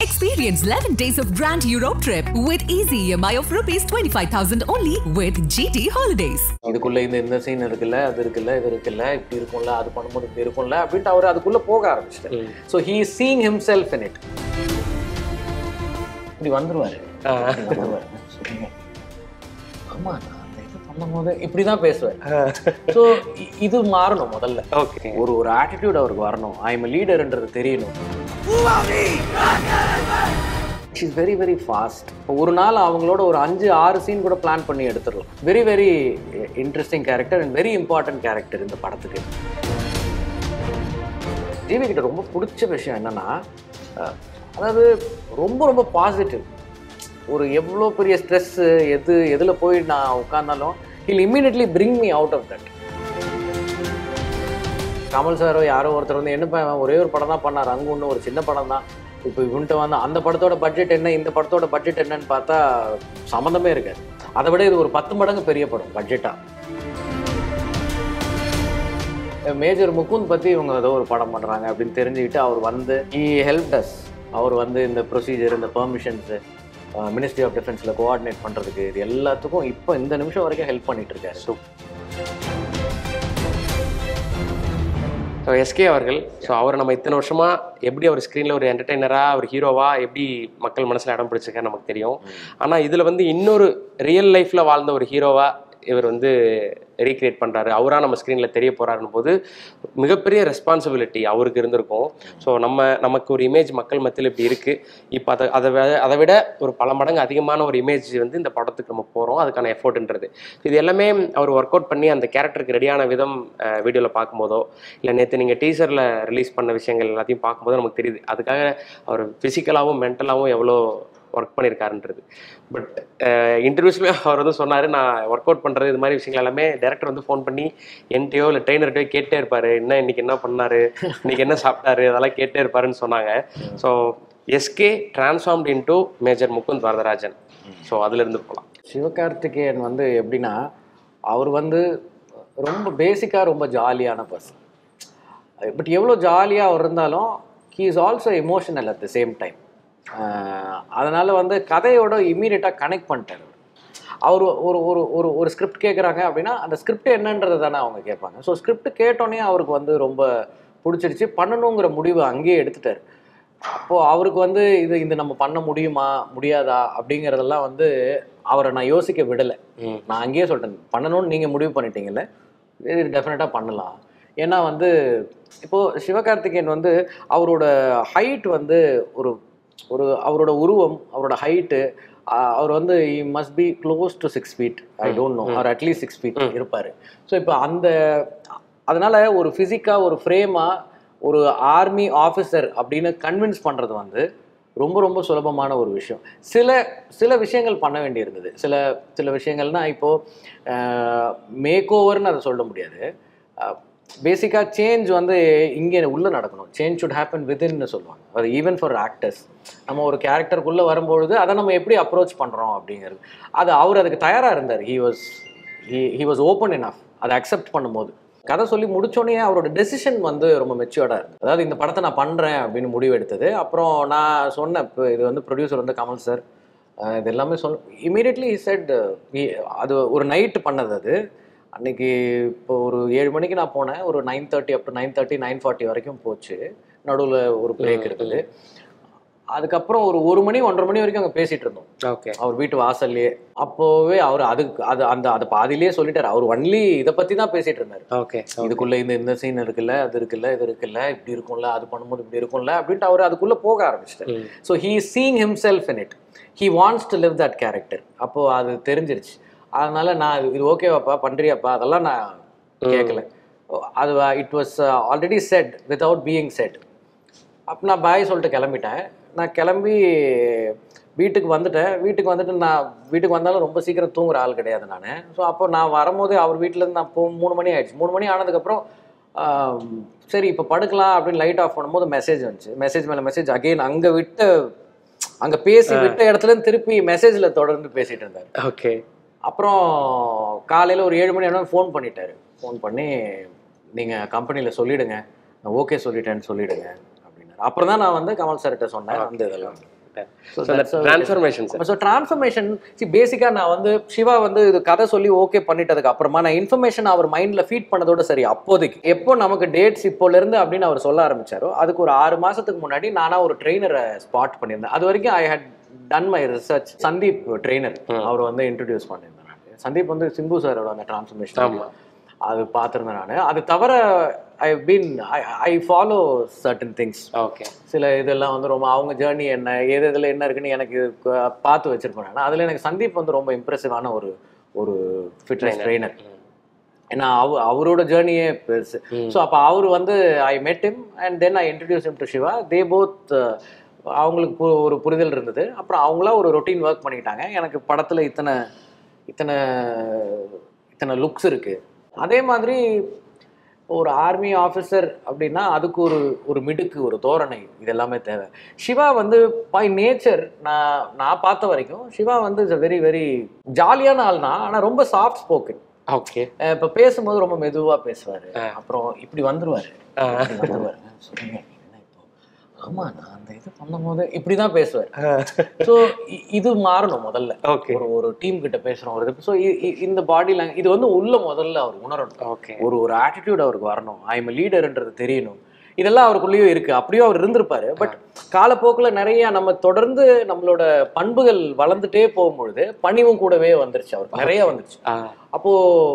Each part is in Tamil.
Experience 11 days of Grand Europe trip with easy EMI of rupees 25,000 only with GT Holidays. இதுக்குள்ள இந்த இந்த சீன் இருக்குல்ல அது இருக்குல்ல இது இருக்குல்ல இப்படி இருக்கும்ல அது பண்ணும்போது இப்படி இருக்கும்ல அப்படின்ட்டு அவர் அதுக்குள்ள போக ஆரம்பிச்சிட்டாரு so he seeing himself in it இப்படி வந்துருவாரு இப்படி வந்துருவாரு. சொல்லுங்க. ஆமா நான் அந்த இது பண்ணும்போது இப்படிதான் பேசுவேன் ஸோ இது மாறணும் முதல்ல ஓகே ஒரு ஒரு ஆட்டிடியூட் அவருக்கு வரணும் ஐ எம் லீடர்ன்றது தெரியணும் இஸ் வெரி வெரி ஃபாஸ்ட் ஒரு நாள் அவங்களோட ஒரு அஞ்சு ஆறு சீன் கூட பிளான் பண்ணி எடுத்துடலாம் very very interesting character and very important character இந்த படத்துக்கு ஜிவி கிட்ட ரொம்ப பிடிச்ச விஷயம் என்னன்னா அஹ், அதாவது ரொம்ப ரொம்ப பாசிட்டிவ் ஒரு எவ்வளோ பெரிய ஸ்ட்ரெஸ்ஸு எது எதில் போய் நான் உட்கார்ந்தாலும் he'll immediately bring me out of that Kamal சாரோ யாரோ ஒருத்தர் வந்து என்ன ப- ஒரே ஒரு படம் தான் பண்ணார் அங்கே ஒன்று ஒரு சின்ன படம் தான் இப்போ இவன்ட்ட வந்து அந்த படத்தோட பட்ஜெட் என்ன இந்த படத்தோட பட்ஜெட் என்னன்னு பார்த்தா சம்மந்தமே இருக்காது அதை விட இது ஒரு பத்து மடங்கு பெரிய படம் பட்ஜெட்டாக மேஜர் முகுந்த் பற்றி இவங்க ஏதோ ஒரு படம் பண்ணுறாங்க அப்படின்னு தெரிஞ்சுக்கிட்டு அவர் வந்து ஈ ஹெல்ப் அஸ் அவர் வந்து இந்த ப்ரொசீஜர் இந்த பெர்மிஷன்ஸு மினிஸ்ட்ரி ஆஃப் டிஃபென்ஸில் கோஆர்டினேட் பண்ணுறதுக்கு இது எல்லாத்துக்கும் இப்போ இந்த நிமிஷம் வரைக்கும் ஹெல்ப் பண்ணிட்டு இருக்காரு ஸோ எஸ்கே அவர்கள் ஸோ அவர் நம்ம இத்தனை வருஷமா எப்படி அவர் ஸ்க்ரீனில் ஒரு என்டர்டைனராக ஒரு ஹீரோவா எப்படி மக்கள் மனசில் இடம் பிடிச்சிருக்காரு நமக்கு தெரியும் ஆனால் இதில் வந்து இன்னொரு ரியல் லைஃப்பில் வாழ்ந்த ஒரு ஹீரோவா இவர் வந்து ரீக்ரியேட் பண்ணுறாரு அவராக நம்ம ஸ்க்ரீனில் தெரிய போகிறாருன்னு போது மிகப்பெரிய ரெஸ்பான்சிபிலிட்டி அவருக்கு இருந்திருக்கும் ஸோ நம்ம நமக்கு ஒரு இமேஜ் மக்கள் மத்தியில் இப்படி இருக்குது இப்போ அதை அதை வி- அதை விட ஒரு பல மடங்கு அதிகமான ஒரு இமேஜ் வந்து இந்த படத்துக்கு நம்ம போகிறோம் அதுக்கான எஃபோர்ட்ன்றது இது எல்லாமே அவர் ஒர்க் அவுட் பண்ணி அந்த கேரக்டருக்கு ரெடியான விதம் வீடியோவில் பார்க்கும்போதோ இல்லை நேற்று நீங்கள் டீசரில் ரிலீஸ் பண்ண விஷயங்கள் எல்லாத்தையும் பார்க்கும்போது நமக்கு தெரியுது அதுக்காக அவர் ஃபிசிக்கலாகவும் மென்டலாகவும் எவ்வளோ ஒர்க் பண்ணியிருக்காருன்றது பட் இன்டர்வியூஸ்லேயே அவர் வந்து சொன்னார் நான் ஒர்க் அவுட் பண்ணுறது இது மாதிரி விஷயங்கள் எல்லாமே டேரக்டர் வந்து ஃபோன் பண்ணி என்கிட்டயோ இல்லை ட்ரெயினர்கிட்டயோ கேட்டே இருப்பார் என்ன இன்னைக்கு என்ன பண்ணாரு இன்னைக்கு என்ன சாப்பிட்டாரு அதெல்லாம் கேட்டே இருப்பாருன்னு சொன்னாங்க so SK transformed into major Mukund Varadarajan so அதுலேருந்து போகலாம் சிவகார்த்திகேயன் வந்து எப்படின்னா அவர் வந்து ரொம்ப பேசிக்காக ரொம்ப ஜாலியான பர்சன் பட் எவ்வளோ ஜாலியாக அவர் இருந்தாலும் he is also emotional at the same time அதனால் வந்து கதையோட இம்மீடியட்டாக கனெக்ட் பண்ணிட்டார் அவர் ஒரு ஒரு ஒரு ஒரு ஸ்கிரிப்ட் கேட்குறாங்க அப்படின்னா அந்த ஸ்கிரிப்ட் என்னன்றது தானே அவங்க கேட்பாங்க ஸோ ஸ்கிரிப்ட் கேட்டோன்னே அவருக்கு வந்து ரொம்ப பிடிச்சிருச்சு பண்ணணுங்கிற முடிவு அங்கேயே எடுத்துட்டார் அப்போது அவருக்கு வந்து இது இது நம்ம பண்ண முடியுமா முடியாதா அப்படிங்கிறதெல்லாம் வந்து அவரை நான் யோசிக்க விடலை ம் நான் அங்கேயே சொல்லிட்டேன் பண்ணணும்னு நீங்கள் முடிவு பண்ணிட்டீங்கல்ல இது டெஃபினட்டாக பண்ணலாம் ஏன்னா வந்து இப்போது சிவகார்த்திகேயன் வந்து அவரோட ஹைட் வந்து ஒரு ஒரு அவரோட உருவம் அவரோட ஹைட்டு அவர் வந்து must be close to six feet I don't know அவர் அட்லீஸ்ட் சிக்ஸ் ஃபீட் இருப்பார் ஸோ இப்போ அந்த அதனால ஒரு ஃபிசிக்காக ஒரு ஃப்ரேமாக ஒரு ஆர்மி ஆஃபீஸர் அப்படின்னு கன்வின்ஸ் பண்ணுறது வந்து ரொம்ப ரொம்ப சுலபமான ஒரு விஷயம் சில சில விஷயங்கள் பண்ண வேண்டியிருந்தது சில சில விஷயங்கள்னா இப்போது மேக் ஓவர்னு அதை சொல்ல முடியாது பேசிக்காக சேஞ்ச் வந்து இங்கே உள்ளே நடக்கணும் சேஞ்ச் ஷுட் ஹேப்பன் வித்தின்னு சொல்லுவாங்க அது ஈவன் ஃபார் ஆக்டர்ஸ் நம்ம ஒரு கேரக்டருக்குள்ளே வரும்பொழுது அதை நம்ம எப்படி அப்ரோச் பண்ணுறோம் அப்படிங்கிறது அது அவர் அதுக்கு தயாராக இருந்தார் he was he he was open enough அதை அக்செப்ட் பண்ணும்போது கதை சொல்லி முடிச்சோடனே அவரோட டெசிஷன் வந்து ரொம்ப மெச்சூர்டாக இருந்தது அதாவது இந்த படத்தை நான் பண்ணுறேன் அப்படின்னு முடிவு எடுத்தது அப்புறம் நான் சொன்னேன் இப்போ இது வந்து ப்ரொடியூசர் வந்து கமல் சார் இது எல்லாமே சொல் இமீடியட்லி செட் அது ஒரு நைட்டு பண்ணது அது அன்னைக்கு இப்போ ஒரு ஏழு மணிக்கு நான் போனேன் ஒரு nine thirty up to nine thirty nine forty வரைக்கும் போச்சு நடுவில் ஒரு பிரேக் இருக்குது அதுக்கப்புறம் ஒரு ஒரு மணி ஒன்றரை மணி வரைக்கும் அங்கே பேசிட்டு இருந்தோம் ஓகே அவர் வீட்டு வாசல்லையே அப்போவே அவர் அதுக்கு அது அந்த அதை பாதியிலேயே சொல்லிட்டாரு அவர் ஒன்லி இதை பற்றி தான் பேசிட்டு இருந்தாரு ஓகே இதுக்குள்ள இந்த இந்த சீன் இருக்குல்ல அது இருக்குல்ல இது இருக்குல்ல இப்படி இருக்கும்ல அது பண்ணும்போது இப்படி இருக்கும்ல அப்படின்ட்டு அவர் அதுக்குள்ள போக ஆரம்பிச்சிட்டாரு ம். So he seeing himself in it he wants to live that character அப்போ அது தெரிஞ்சிருச்சு அதனால நான் இது- இது ஓகேவாப்பா பண்றியாப்பா அதெல்லாம் நான் கேட்கல அது it was already set without being set அப்போ நான் பாய் சொல்லிட்டு கிளம்பிட்டேன் நான் கிளம்பி வீட்டுக்கு வந்துட்டேன் வீட்டுக்கு வந்துட்டு நான் வீட்டுக்கு வந்தாலும் ரொம்ப சீக்கிரம் தூங்குற ஆள் கிடையாது நான் ஸோ அப்போ நான் வரும்போது அவர் வீட்டிலேருந்து நான் போ மூணு மணி ஆயிடுச்சு மூணு மணி ஆனதுக்கப்புறம் ஆம், சரி இப்போ படுக்கலாம் அப்படின்னு லைட் ஆஃப் பண்ணும்போது மெசேஜ் வந்துச்சு மெசேஜ் மேலே மெசேஜ் அகைன் அங்கே விட்டு அங்கே பேசி விட்ட இடத்துல இருந்து திருப்பி மெசேஜில் தொடர்ந்து பேசிட்டு இருந்தார் ஓகே அப்புறம் காலையில் ஒரு ஏழு மணி ஆனால் ஃபோன் பண்ணிட்டாரு ஃபோன் பண்ணி நீங்கள் கம்பெனியில் சொல்லிடுங்க நான் ஓகே சொல்லிட்டேன்னு சொல்லிடுங்க அப்படின்னாரு அப்புறம் தான் நான் வந்து கமல் சார்கிட்ட சொன்னேன் அந்த இதெல்லாம் கரெக்ட் So ஸோ அந்த that's a- transformation sir so transformation சி பேசிக்காக நான் வந்து சிவா வந்து இது கதை சொல்லி ஓகே பண்ணிட்டதுக்கு அப்புறமா நான் இன்ஃபர்மேஷன் அவர் மைண்டில் ஃபீட் பண்ணதோட சரி அப்போதைக்கு எப்போ நமக்கு டேட்ஸ் இப்போலேருந்து அப்படின்னு அவர் சொல்ல ஆரம்பிச்சாரோ அதுக்கு ஒரு ஆறு மாசத்துக்கு முன்னாடி நானா ஒரு ட்ரெயினரை ஸ்பாட் பண்ணியிருந்தேன் அது வரைக்கும் I had done my research Sandeep trainer அவர் வந்து இன்ட்ரடியூஸ் பண்ணியிருந்தேன் நான் சந்தீப் வந்து சிம்பு சாரோட அந்த டிரான்ஸ்ஃபர்மேஷன் ஆமா. அது பார்த்துருந்தேன் நான் அது தவிர I been I follow certain things okay சில இதெல்லாம் வந்து ரொம்ப அவங்க ஜேர்னி என்ன எது இதில் என்ன இருக்குன்னு எனக்கு கு- பார்த்து வச்சிருப்பேன் நான் அதில் எனக்கு சந்தீப் வந்து ரொம்ப இம்ப்ரெசிவான ஒரு ஒரு ஃபிட்னஸ் ட்ரெயினர் ஏன்னா அவ அவரோட ஜேர்னியே பெருசு ஸோ அப்போ அவர் வந்து I met him and then I introduced him to Siva they both அவங்களுக்கு பு- ஒரு புரிதல் இருந்தது அப்புறம் அவங்களா ஒரு ரொட்டீன் ஒர்க் பண்ணிக்கிட்டாங்க எனக்கு படத்தில் இத்தனை இத்தனை இத்தனை லுக்ஸ் இருக்குது அதே மாதிரி ஒரு ஆர்மி ஆஃபீஸர் அப்படின்னா அதுக்கு ஒரு ஒரு மிடுக்கு ஒரு தோரணை இது எல்லாமே தேவை சிவா வந்து பை நேச்சர் நான் நான் பார்த்த வரைக்கும் சிவா வந்து இஸ் வெரி வெரி ஜாலியான ஆள் தான் ஆனால் ரொம்ப சாஃப்ட் ஸ்போக்கன் ஓகே இப்போ பேசும்போது ரொம்ப மெதுவாக பேசுவார் அப்புறம் இப்படி வந்துருவாரு இப்படி வந்துருவாரு சொல்லுங்க என்ன இப்போ ஆமா நான் அந்த இது பண்ணும்போது இப்படி தான் பேசுவார் ஸோ இது மாறணும் முதல்ல ஓகே ஒரு ஒரு டீம் கிட்ட பேசுறோம் ஒரு இது ஸோ இந்த பாடி லாங்குவேஜ் இது வந்து உள்ள முதல்ல அவர் உணரணும் ஓகே ஒரு ஒரு ஆட்டிடியூட் அவருக்கு வரணும் ஐ எம் லீடர்ன்றது தெரியணும் இதெல்லாம் அவருக்குள்ளேயும் இருக்கு அப்படியும் அவர் இருந்திருப்பாரு பட் காலப்போக்குல நிறைய நம்ம தொடர்ந்து நம்மளோட பண்புகள் வளர்ந்துட்டே போகும்பொழுது பணிவும் கூடவே வந்துருச்சு அவருக்கு நிறைய வந்துருச்சு ஆ அப்போ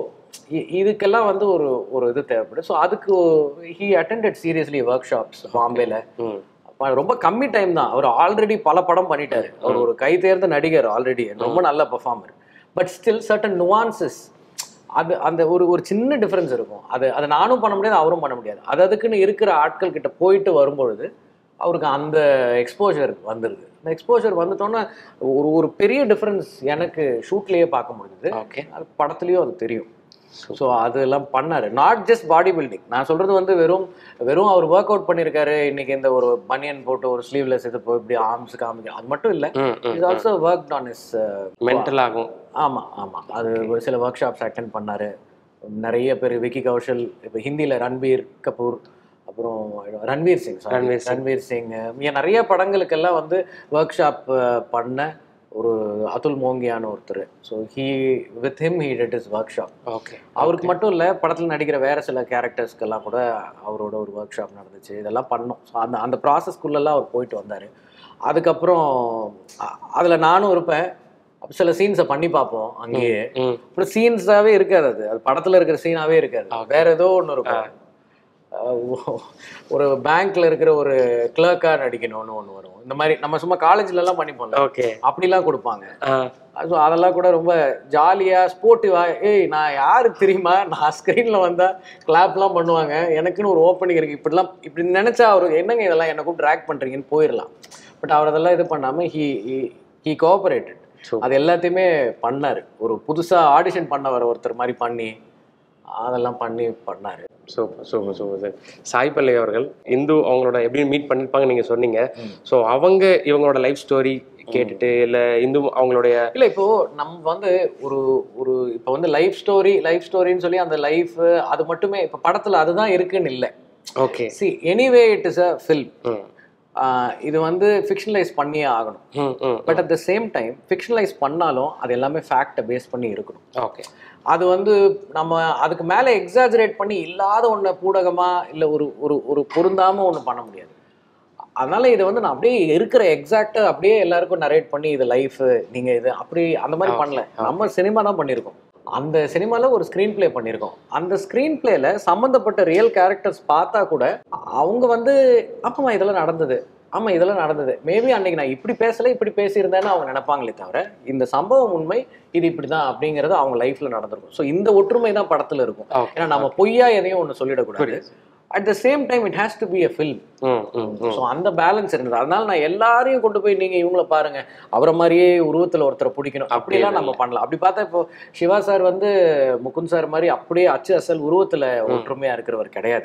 இ- இதுக்கெல்லாம் வந்து ஒரு ஒரு இது தேவைப்படும் ஸோ அதுக்கு he attended seriously workshops பாம்பேல ம் அப்ப ரொம்ப கம்மி டைம் தான் அவர் ஆல்ரெடி பல படம் பண்ணிட்டாரு அவர் ஒரு கை தேர்ந்த நடிகர் ஆல்ரெடி ரொம்ப நல்ல performer but still certain nuances அது அந்த ஒரு ஒரு சின்ன டிஃபரன்ஸ் இருக்கும் அது அதை நானும் பண்ண முடியாது அவரும் பண்ண முடியாது அது அதுக்குன்னு இருக்கிற ஆட்கள் கிட்ட போயிட்டு வரும்பொழுது அவருக்கு அந்த எக்ஸ்போஜர் வந்துடுது அந்த எக்ஸ்போஜர் வந்துட்டோன்னா ஒரு ஒரு பெரிய டிஃபரன்ஸ் எனக்கு ஷூட்லேயே பார்க்க முடியுது ஓகே அது படத்துலயும் அது தெரியும் ஸோ அதெல்லாம் பண்ணாரு நாட் ஜஸ்ட் பாடி பில்டிங் நான் சொல்றது வந்து வெறும் வெறும் அவர் ஒர்க் அவுட் பண்ணியிருக்காரு இன்னைக்கு இந்த ஒரு பனியன் போட்டு ஒரு ஸ்லீவ்லெஸ் இது போய் இப்படி ஆர்ம்ஸ் காமிக்க அது மட்டும் இல்லை ம் ம் is also work on is mental ஆகும் ஆமா ஆமா அது ஒரு சில ஒர்க் ஷாப்ஸ் அட்டன் பண்ணாரு நிறைய பேர் விக்கி கௌஷல் இப்போ ஹிந்தியில ரன்பீர் கபூர் அப்புறம் ரன்வீர் சிங் sorry. ரன்வீர் சிங். ரன்வீர் சிங் இங்க நிறைய படங்களுக்கெல்லாம் வந்து ஒர்க் ஷாப் பண்ண ஒரு அதுல் மோங்கியான ஒருத்தர் so he with him he did is workshop okay அவருக்கு மட்டும் இல்லை படத்தில் நடிக்கிற வேற சில கேரக்டர்ஸ்க்கெல்லாம் கூட அவரோட ஒரு ஒர்க் ஷாப் நடந்துச்சு இதெல்லாம் பண்ணோம் ஸோ அந்த அந்த ப்ராசஸ்க்குள்ளெல்லாம் அவர் போயிட்டு வந்தார் அதுக்கப்புறம் அதில் நானும் இருப்பேன் அப்ப சில சீன்ஸை பண்ணி பார்ப்போம் அங்கேயே ம் அப்புறம் சீன்ஸாவே இருக்காது அது அது படத்துல இருக்கிற சீனாவே இருக்காது வேற ஏதோ ஒன்று இருக்கும் அஹ் ஒரு பேங்க்ல இருக்கிற ஒரு கிளர்க்கா நடிக்கணும்னு ஒன்று வரும் இந்த மாதிரி நம்ம சும்மா காலேஜ்ல எல்லாம் பண்ணிப்போம்ல ஓகே அப்படிலாம் கொடுப்பாங்க ஆ ஸோ அதெல்லாம் கூட ரொம்ப ஜாலியா ஸ்போர்ட்டிவா ஏய் நான் யாருக்கு தெரியுமா நான் ஸ்க்ரீன்ல வந்தா கிளாப்லாம் பண்ணுவாங்க எனக்குன்னு ஒரு ஓப்பனிங் இருக்கு இப்படிலாம் இப்படி நினைச்சா அவர் என்னங்க இதெல்லாம் என்ன கூப்பிட்டு ட்ராக் பண்றீங்கன்னு போயிடலாம் பட் அவர் அதெல்லாம் இது பண்ணாம ஹி ஹி கோஆபரேட்டட் Super. அது எல்லாத்தையுமே பண்ணாரு ஒரு புதுசா ஆடிஷன் பண்ண வர ஒருத்தர் மாதிரி பண்ணி அதெல்லாம் பண்ணி பண்ணாரு super super super sir Sai Pallavi அவர்கள் இந்து அவங்களோட எப்படி மீட் பண்ணிருப்பாங்க நீங்க சொன்னீங்க ஸோ அவங்க இவங்களோட லைஃப் ஸ்டோரி கேட்டுட்டு இல்ல இந்து அவங்களுடைய இல்ல இப்போ நம்ம வந்து ஒரு ஒரு இப்போ வந்து லைஃப் ஸ்டோரி லைஃப் ஸ்டோரின்னு சொல்லி அந்த லைஃப் அது மட்டுமே இப்போ படத்துல அதுதான் இருக்குன்னு இல்லை ஓகே சி anyway it is a film ம் இது வந்து ஃபிக்ஷனலைஸ் பண்ணியே ஆகணும் ம் ம் but at the same time fictionalise பண்ணாலும் அது எல்லாமே ஃபேக்டை பேஸ் பண்ணி இருக்கணும் ஓகே அது வந்து நம்ம அதுக்கு மேலே எக்ஸாஜரேட் பண்ணி இல்லாத ஒன்றை பூடகமாக இல்லை ஒரு ஒரு ஒரு பொருந்தாமல் ஒன்று பண்ண முடியாது அதனால இதை வந்து நான் அப்படியே இருக்கிற எக்ஸாக்டா அப்படியே எல்லாருக்கும் நரேட் பண்ணி இது லைஃப் நீங்க இது அப்படி அந்த மாதிரி பண்ணல நம்ம சினிமா தான் பண்ணியிருக்கோம் அந்த சினிமால ஒரு ஸ்க்ரீன் ப்ளே பண்ணியிருக்கோம் அந்த ஸ்க்ரீன் பிளேல சம்மந்தப்பட்ட ரியல் கேரக்டர்ஸ் பார்த்தா கூட அவங்க வந்து ஆமாம் இதெல்லாம் நடந்தது ஆமா இதெல்லாம் நடந்தது மேபி அன்னைக்கு நான் இப்படி பேசல இப்படி பேசியிருந்தேன்னு அவங்க நினைப்பாங்களே தவிர இந்த சம்பவம் உண்மை இது இப்படிதான் அப்படிங்கிறது அவங்க லைஃப்ல நடந்திருக்கும் ஸோ இந்த ஒற்றுமை தான் படத்துல இருக்கும் Okay. ஏன்னா நம்ம பொய்யா எதையும் ஒன்று சொல்லிடக்கூடாது at the same time it has to be a film ம் ம் ம் ஸோ அந்த பேலன்ஸ் இருந்தது அதனால நான் எல்லாரையும் கொண்டு போய் நீங்க இவங்கள பாருங்க அவரை மாதிரியே உருவத்துல ஒருத்தரை பிடிக்கணும் அப்படிலாம் நம்ம பண்ணலாம் அப்படி பார்த்தா இப்போ சிவா சார் வந்து முகுந்த் சார் மாதிரி அப்படியே அச்சு அசல் உருவத்துல ஒற்றுமையா இருக்கிறவர் கிடையாது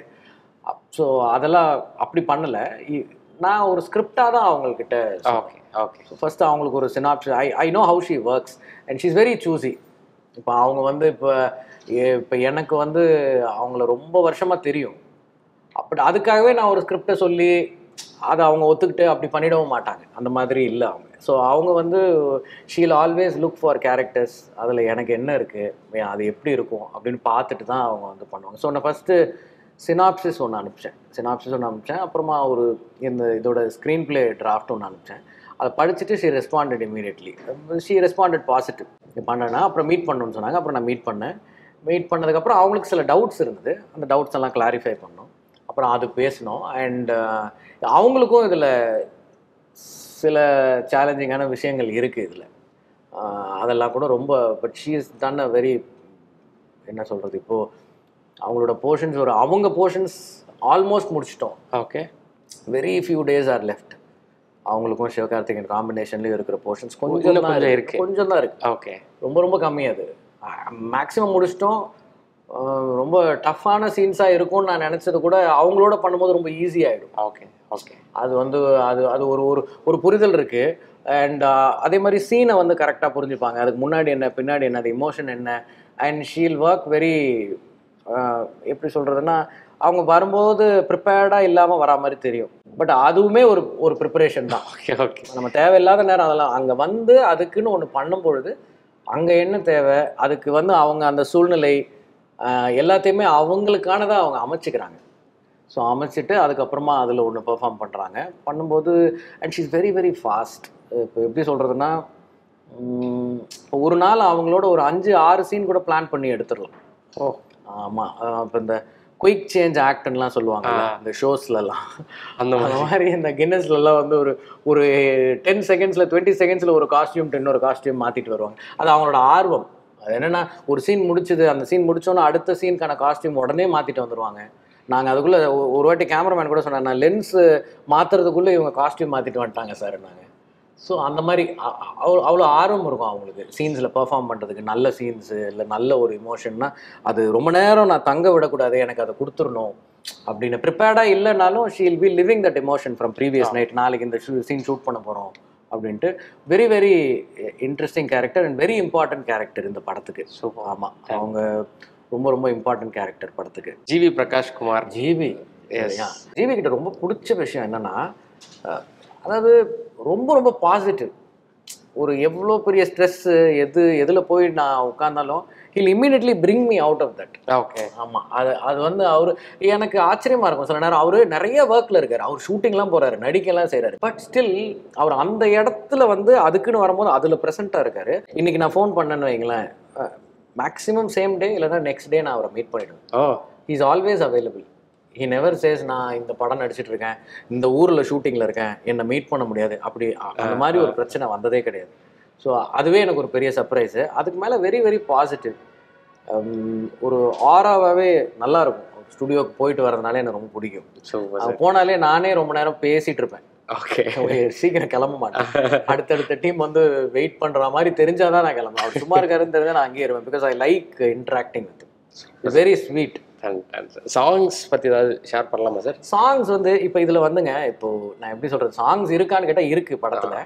ஸோ அதெல்லாம் அப்படி பண்ணல இ- நான் ஒரு ஸ்கிரிப்டாக தான் அவங்கக்கிட்ட ஓகே ஓகே ஃபர்ஸ்ட் அவங்களுக்கு ஒரு synopsis I I know how she works and she is very choosy இப்போ அவங்க வந்து இப்போ இப்போ எனக்கு வந்து அவங்கள ரொம்ப வருஷமா தெரியும் அப்படி அதுக்காகவே நான் ஒரு ஸ்கிரிப்டை சொல்லி அதை அவங்க ஒத்துக்கிட்டு அப்படி பண்ணிடவும் மாட்டாங்க அந்த மாதிரி இல்லை அவங்க ஸோ அவங்க வந்து she'll always look for characters அதில் எனக்கு என்ன இருக்குது அது எப்படி இருக்கும் அப்படின்னு பார்த்துட்டு தான் அவங்க வந்து பண்ணுவாங்க ஸோ நான் ஃபஸ்ட்டு சினாப்சிஸ் ஒன்று அனுப்பிச்சேன் சினாப்சிஸ் ஒன்று அனுப்பிச்சேன் அப்புறமா ஒரு இந்த இதோட ஸ்க்ரீன் பிளே டிராஃப்ட் ஒன்று அனுப்பிச்சேன் அதை படிச்சுட்டு she responded immediately she responded positive பண்ணேன்னா அப்புறம் மீட் பண்ணணும்னு சொன்னாங்க அப்புறம் நான் மீட் பண்ணேன் மீட் பண்ணதுக்கப்புறம் அவங்களுக்கு சில டவுட்ஸ் இருந்தது அந்த டவுட்ஸ் எல்லாம் கிளாரிஃபை பண்ணோம் அப்புறம் அது பேசினோம் அண்ட் அவங்களுக்கும் இதில் சில சேலஞ்சிங்கான விஷயங்கள் இருக்குது இதில் அதெல்லாம் கூட ரொம்ப but she is done a very என்ன சொல்கிறது இப்போது அவங்களோட போர்ஷன்ஸ் ஒரு அவங்க போர்ஷன்ஸ் ஆல்மோஸ்ட் முடிச்சிட்டோம் okay very few days are left அவங்களுக்கும் சிவகார்த்திகேயன் காம்பினேஷன்லேயும் இருக்கிற போர்ஷன்ஸ் இன்னும் கொஞ்சம் தான் கொஞ்சம் இருக்கு இருக்கு. கொஞ்சம் தான் இருக்குது ஓகே ரொம்ப ரொம்ப கம்மி அது மேக்ஸிமம் முடிச்சிட்டோம் அஹ் ரொம்ப டஃப்பான சீன்ஸாக இருக்கும்னு நான் நினச்சது கூட அவங்களோட பண்ணும்போது ரொம்ப ஈஸி ஆகிடும் ஓகே ஓகே அது வந்து அது அது ஒரு ஒரு ஒரு புரிதல் இருக்குது அண்ட் அதே மாதிரி சீனை வந்து கரெக்டாக புரிஞ்சுப்பாங்க அதுக்கு முன்னாடி என்ன பின்னாடி என்ன அது இமோஷன் என்ன அண்ட் ஷீல் ஒர்க் வெரி எப்படி சொல்கிறதுன்னா அவங்க வரும்போது ப்ரிப்பேர்டாக இல்லாமல் வரா மாதிரி தெரியும் பட் அதுவுமே ஒரு ஒரு ப்ரிப்பரேஷன் தான் ஓகே ஓகே நம்ம தேவையில்லாத நேரம் அதெல்லாம் அங்கே வந்து அதுக்குன்னு ஒன்று பண்ணும் பொழுது அங்கே என்ன தேவை அதுக்கு வந்து அவங்க அந்த சூழ்நிலை ஆஹ், எல்லாத்தையுமே அவங்களுக்கானதாக அவங்க அமைச்சுக்கிறாங்க ஸோ அமைச்சிட்டு அதுக்கப்புறமா அதில் ஒன்று பெர்ஃபார்ம் பண்ணுறாங்க பண்ணும்போது and she's very very fast இப்போ எப்படி சொல்கிறதுனா இப்போ ஒரு நாள் அவங்களோட ஒரு அஞ்சு ஆறு சீன் கூட பிளான் பண்ணி எடுத்துடலாம் ஓ ஆமாம் இப்போ இந்த குயிக் சேஞ்ச் ஆக்ட்லாம் சொல்லுவாங்க ஆ. இந்த ஷோஸ்லலாம் அந்த அந்த மாதிரி மாதிரி இந்த கின்னஸ்லலாம் வந்து ஒரு ஒரு டென் செகண்ட்ஸில் டுவெண்ட்டி செகண்ட்ஸில் ஒரு காஸ்டியூம் இன்னொரு காஸ்டியூம் மாற்றிட்டு வருவாங்க அது அவங்களோட ஆர்வம் அது என்னென்னா ஒரு சீன் முடிச்சது அந்த சீன் முடிச்சோன்னா அடுத்த சீனுக்கான காஸ்டியூம் உடனே மாற்றிட்டு வந்துருவாங்க நாங்கள் அதுக்குள்ளே ஒரு வாட்டி கேமராமேன் கூட சொன்னார் நான் லென்ஸ் மாற்றுறதுக்குள்ளே இவங்க காஸ்டியூம் மாற்றிட்டு வந்துட்டாங்க சார் நாங்கள் ஸோ அந்த மாதிரி அ- அ- அவ்வளோ அவ்வளோ ஆர்வம் இருக்கும் அவங்களுக்கு சீன்ஸில் பெர்ஃபார்ம் பண்ணுறதுக்கு நல்ல சீன்ஸு இல்லை நல்ல ஒரு இமோஷன்னா அது ரொம்ப நேரம் நான் தங்க விடக்கூடாது எனக்கு அதை கொடுத்துடணும் அப்படின்னு ப்ரிப்பேர்டாக இல்லைனாலும் she'll be living that emotion from previous night நாளைக்கு இந்த சீன் ஷூட் பண்ண போகிறோம் அப்படின்ட்டு very very interesting character and very important character இந்த படத்துக்கு சூப்பர் ஆமாம் அவங்க ரொம்ப ரொம்ப இம்பார்ட்டன்ட் கேரக்டர் படத்துக்கு ஜிவி பிரகாஷ் குமார் ஜிவி Yes. ஜிவி கிட்ட ரொம்ப பிடிச்ச விஷயம் என்னன்னா அஹ், அதாவது ரொம்ப ரொம்ப பாசிட்டிவ் ஒரு எவ்வளோ பெரிய ஸ்ட்ரெஸ்ஸு எது எதில் போய் நான் உட்காந்தாலும் he'll immediately bring me out of that okay ஆமாம் அது அது வந்து அவர் எனக்கு ஆச்சரியமா இருக்கும் சில நேரம் அவர் நிறைய ஒர்க்கில் இருக்கார் அவர் ஷூட்டிங்லாம் போறாரு நடிக்கலாம் செய்கிறாரு பட் ஸ்டில் அவர் அந்த இடத்துல வந்து அதுக்குன்னு வரும்போது அதில் ப்ரெசென்ட்டாக இருக்காரு இன்னைக்கு நான் ஃபோன் பண்ணேன்னு வைங்களேன் மேக்ஸிமம் சேம் டே இல்லைன்னா நெக்ஸ்ட் டே நான் அவரை மீட் பண்ணிடுவேன் oh is always available he never says நான் இந்த படம் நடிச்சிட்டு இருக்கேன் இந்த ஊரில் ஷூட்டிங்கில் இருக்கேன் என்னை மீட் பண்ண முடியாது அப்படி அ- அந்த மாதிரி ஒரு பிரச்சனை வந்ததே கிடையாது ஸோ அதுவே எனக்கு ஒரு பெரிய சர்ப்ரைஸு அதுக்கு மேலே வெரி வெரி பாசிட்டிவ் ஒரு ஆறாவாகவே நல்லா இருக்கும் ஸ்டுடியோக்கு போயிட்டு வரதுனால எனக்கு ரொம்ப பிடிக்கும் சூப்பர் அங்க போனாலே நானே ரொம்ப நேரம் பேசிட்டு இருப்பேன் ஓகே சீக்கிரம் கிளம்ப மாட்டேன் அடுத்தடுத்த டீம் வந்து வெயிட் பண்ற மாதிரி தெரிஞ்சாதான் நான் கிளம்புவேன் அவர் சும்மா இருக்காருன்னு தெரிஞ்சா நான் அங்கேயே இருப்பேன் because I like interacting with very sweet songs பத்தி ஏதாவது ஷேர் பண்ணலாமா சார் சாங்ஸ் வந்து இப்போ இதுல வந்துங்க இப்போ நான் எப்படி சொல்றது சாங்ஸ் இருக்கான்னு கேட்டா இருக்கு படத்துல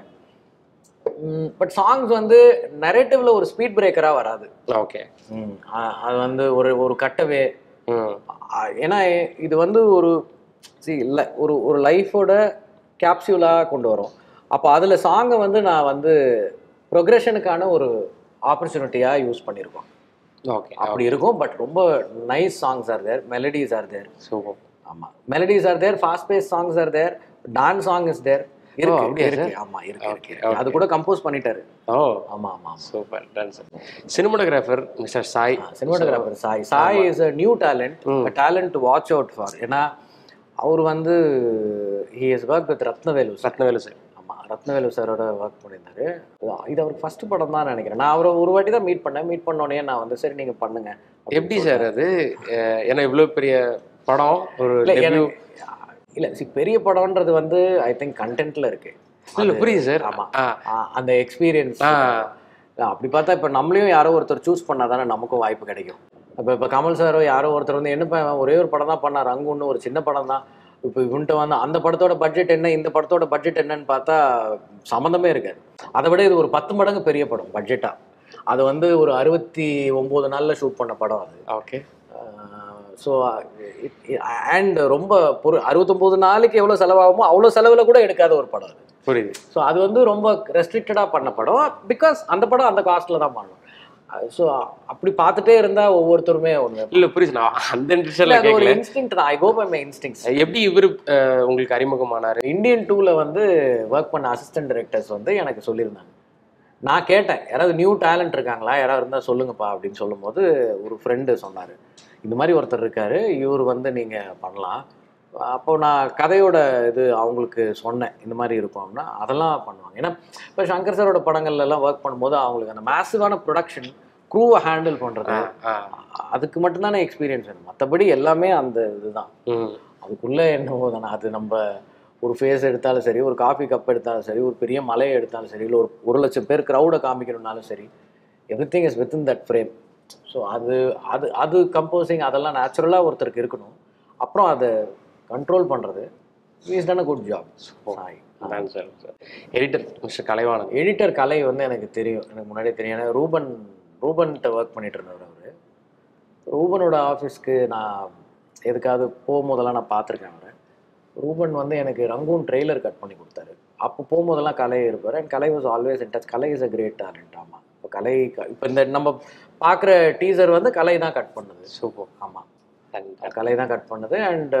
பட் சாங்ஸ் வந்து நரேட்டிவ்ல ஒரு ஸ்பீட் பிரேக்கரா வராது ஓகே அ- அது வந்து ஒரு ஒரு கட்டவே ம் அ- ஏன்னா இது வந்து ஒரு சி இல்லை ஒரு ஒரு லைஃபோட கேப்சியூலாக கொண்டு வரும் அப்போ அதில் சாங்கை வந்து நான் வந்து ப்ரொக்ரெஷனுக்கான ஒரு ஆப்பர்ச்சுனிட்டியாக யூஸ் பண்ணியிருக்கோம் ஓகே அப்படி இருக்கும் பட் ரொம்ப nice songs are there melodies are there super ஆமாம் melodies are there fast pace songs are there dance song is there இருக்கு அப்படியா இருக்கு ஆமா இருக்கு இருக்கு, Okay, இருக்கு அது கூட கம்போஸ் பண்ணிட்டாரு ஓ ஆமா ஆமா super done sir cinematographer mister Sai cinematographer Sai Sai is a new talent ம். Talent to watch out for ஏன்னா அவர் வந்து he is work with Ratnavelu sir Ratnavelu sir ஆமா ரத்னவேலு சாரோட ஒர்க் பண்ணியிருந்தாரு இது அவருக்கு ஃபர்ஸ்ட் படம் தான் நினைக்கிறேன் நான் அவரை ஒரு வாட்டி தான் மீட் பண்ணேன் மீட் பண்ணோடனே நான் வந்து சரி நீங்க பண்ணுங்க எப்படி சார் அது அஹ், ஏன்னா இவ்வளோ பெரிய படம் ஒரு இல்ல debut- எனக்கு இல்ல see, பெரிய படம்ன்றது வந்து ஐ திங்க் கண்டென்ட்ல இருக்கு இல்ல புரியுது சார் ஆமா ஆ ஆ, அந்த எக்ஸ்பீரியன்ஸ் ஆ அப்படி பார்த்தா இப்போ நம்மளையும் யாரோ ஒருத்தர் சூஸ் பண்ணால் தானே நமக்கும் வாய்ப்பு கிடைக்கும் இப்போ இப்போ கமல் சாரோ யாரோ ஒருத்தர் வந்து என்னப்பா இவன் ஒரே ஒரு படம் தான் பண்ணார் அங்கே ஒன்று ஒரு சின்ன படம் தான் இப்போ இவன்ட்ட வந்து அந்த படத்தோட பட்ஜெட் என்ன இந்த படத்தோட பட்ஜெட் என்னன்னு பார்த்தா சம்மந்தமே இருக்காது அதை விட இது ஒரு பத்து மடங்கு பெரிய படம் பட்ஜெட்டாக அது வந்து ஒரு அறுபத்தி ஒம்பது நாளில் ஷூட் பண்ண படம் அது ஓகே ஆஹ் ஸோ அண்ட் ரொம்ப பொரு அறுபத்தொம்போது நாளைக்கு எவ்வளோ செலவாகுமோ அவ்வளோ செலவில் கூட எடுக்காத ஒரு படம் அது புரியுது ஸோ அது வந்து ரொம்ப ரெஸ்ட்ரிக்டடாக பண்ண படம் பிகாஸ் அந்த படம் அந்த காஸ்ட்டில் தான் பண்ணணும் ஸோ அப்படி பார்த்துட்டே இருந்தால் ஒவ்வொருத்தருமே ஒன்று இல்ல புரியுது நான் அந்த இன்ட்ரெஸ்ட்ல அது ஒரு கேட்கல இன்ஸ்டிங் தான் I go by my instincts எப்படி இவரு அஹ், உங்களுக்கு அறிமுகமானாரு இந்தியன் டூவில் வந்து ஒர்க் பண்ண அசிஸ்டன்ட் டைரக்டர்ஸ் வந்து எனக்கு சொல்லியிருந்தாங்க நான் கேட்டேன் யாராவது நியூ டேலண்ட் இருக்காங்களா யாராவது இருந்தால் சொல்லுங்கப்பா அப்படின்னு சொல்லும்போது ஒரு ஃப்ரெண்டு சொன்னார் இந்த மாதிரி ஒருத்தர் இருக்காரு இவர் வந்து நீங்கள் பண்ணலாம் அப்போ நான் கதையோட இது அவங்களுக்கு சொன்னேன் இந்த மாதிரி இருக்கும் அப்படின்னா அதெல்லாம் பண்ணுவாங்க ஏன்னா இப்போ சங்கர் சாரோட படங்கள்ல எல்லாம் ஒர்க் பண்ணும்போது அவங்களுக்கு அந்த மேசிவான ப்ரொடக்ஷன் க்ரூவை ஹேண்டில் பண்ணுறது ஆ, அதுக்கு மட்டும்தானே எக்ஸ்பீரியன்ஸ் வேணும் மற்றபடி எல்லாமே அந்த இதுதான் ம், அதுக்குள்ளே என்னவோ தானே அது நம்ம ஒரு ஃபேஸ் எடுத்தாலும் சரி ஒரு காஃபி கப் எடுத்தாலும் சரி ஒரு பெரிய மலையை எடுத்தாலும் சரி இல்லை ஒரு ஒரு லட்சம் பேர் க்ரௌடை காமிக்கணும்னாலும் சரி everything is within that frame so அது அது அது கம்போசிங் அதெல்லாம் நேச்சுரலாக ஒருத்தருக்கு இருக்கணும் அப்புறம் அதை கண்ட்ரோல் பண்ணுறது is done a good job Sai அதான் sir editor mister Kalaivanan editor Kalai வந்து எனக்கு தெரியும் எனக்கு முன்னாடியே தெரியும் ஏன்னா ரூபன் ரூபன்கிட்ட ஒர்க் பண்ணிட்டு இருந்தவர் அவர் ரூபனோட ஆஃபீஸ்க்கு நான் எதுக்காவது போகும்போதெல்லாம் நான் பார்த்துருக்கேன் அவரை ரூபன் வந்து எனக்கு ரங்கூன் ட்ரெய்லர் கட் பண்ணி கொடுத்தாரு அப்போ போகும்போதெல்லாம் கலை இருப்பார் and Kalai was always in touch Kalai is a great talent ஆமாம் இப்போ கலை இப்போ இந்த நம்ம பார்க்குற டீசர் வந்து கலை தான் கட் பண்ணுது சூப்பர் ஆமாம் கலை தான் கட் பண்ணுது அண்ட்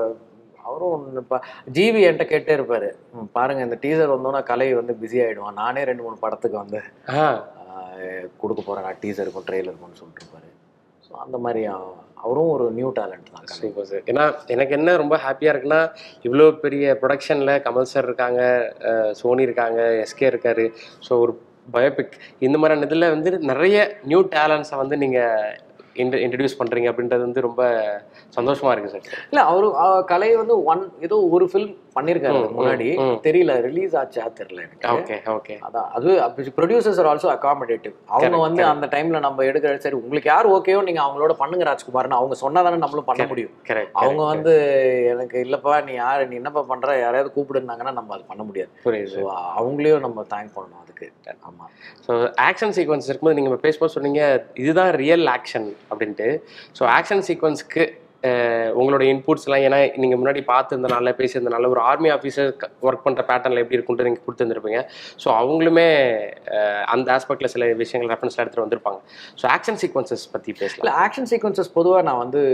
அவரும் இப்போ ஜிவி என்கிட்ட கேட்டே இருப்பார் பாருங்க இந்த டீசர் வந்தோன்னா கலை வந்து பிஸி ஆகிடுவான் நானே ரெண்டு மூணு படத்துக்கு வந்து ஆ ஆஹ், கொடுக்க போகிறேன் நான் டீசருக்கும் ட்ரெய்லருக்கும்னு சொல்லிட்டு இருப்பாரு ஸோ அந்த மாதிரி அவ- அவரும் ஒரு நியூ டேலண்ட் தான் கலை சூப்பர் சார் ஏன்னா எனக்கு என்ன ரொம்ப ஹாப்பியாக இருக்குன்னா இவ்வளோ பெரிய ப்ரொடக்ஷனில் கமல் சார் இருக்காங்க அஹ், சோனி இருக்காங்க எஸ்கே இருக்காரு ஸோ ஒரு பயோபிக் இந்த மாதிரியான இதில் வந்து நிறைய நியூ டேலண்ட்ஸை வந்து நீங்கள் இன்ட்ர இன்ட்ரடியூஸ் பண்ணுறீங்க அப்படின்றது வந்து ரொம்ப சந்தோஷமாக இருக்குது சார் இல்ல அவரு அவ கலை வந்து ஒன் ஏதோ ஒரு ஃபில்ம் பண்ணியிருக்காரு அதுக்கு ம், முன்னாடி ம். தெரியல ரிலீஸ் ஆச்சா தெரியல எனக்கு ஓகே ஓகே அதான் அது ப்ரொடியூசர்ஸ் ஆர் ஆல்சோ அகாமடேட்டிவ் அவங்க Correct, வந்து correct. அந்த டைம்ல நம்ம எடுக்கிற சரி உங்களுக்கு யார் ஓகேயோ நீங்க அவங்களோட பண்ணுங்க ராஜ்குமார்னு அவங்க சொன்னாதானே நம்மளும் பண்ண முடியும் கரெக்ட் அவங்க வந்து எனக்கு இல்லப்பா நீ யாரு நீ என்னப்பா பண்ற யாரையாவது கூப்பிடுனாங்கன்னா நம்ம அது பண்ண முடியாது புரியுது ஸோ அவங்களையும் நம்ம தேங்க் பண்ணணும் அதுக்கு ஆமா ஸோ ஆக்ஷன் சீக்வன்ஸ் இருக்கும்போது நீங்கள் பேசும்போது சொன்னீங்க இதுதான் ரியல் ஆக்ஷன் அப்படின்ட்டு ஸோ ஆக்ஷன் சீக்வன்ஸ்க்கு உங்களோட இன்புட்ஸ்லாம் ஏன்னா நீங்கள் முன்னாடி பார்த்துருந்தனால பேசியிருந்தனால ஒரு ஆர்மி ஆஃபீஸர் ஒர்க் பண்ணுற பேட்டர்னில் எப்படி இருக்குன்ட்டு நீங்கள் கொடுத்துருந்துருப்பீங்க ஸோ அவங்களுமே அஹ், அந்த ஆஸ்பெக்டில் சில விஷயங்கள் ரெஃபரன்ஸ்லாம் எடுத்துகிட்டு வந்திருப்பாங்க ஸோ ஆக்ஷன் சீக்வன்சஸ் பற்றி பேசலாம் இல்லை ஆக்ஷன் சீக்வன்சஸ் பொதுவாக நான் வந்து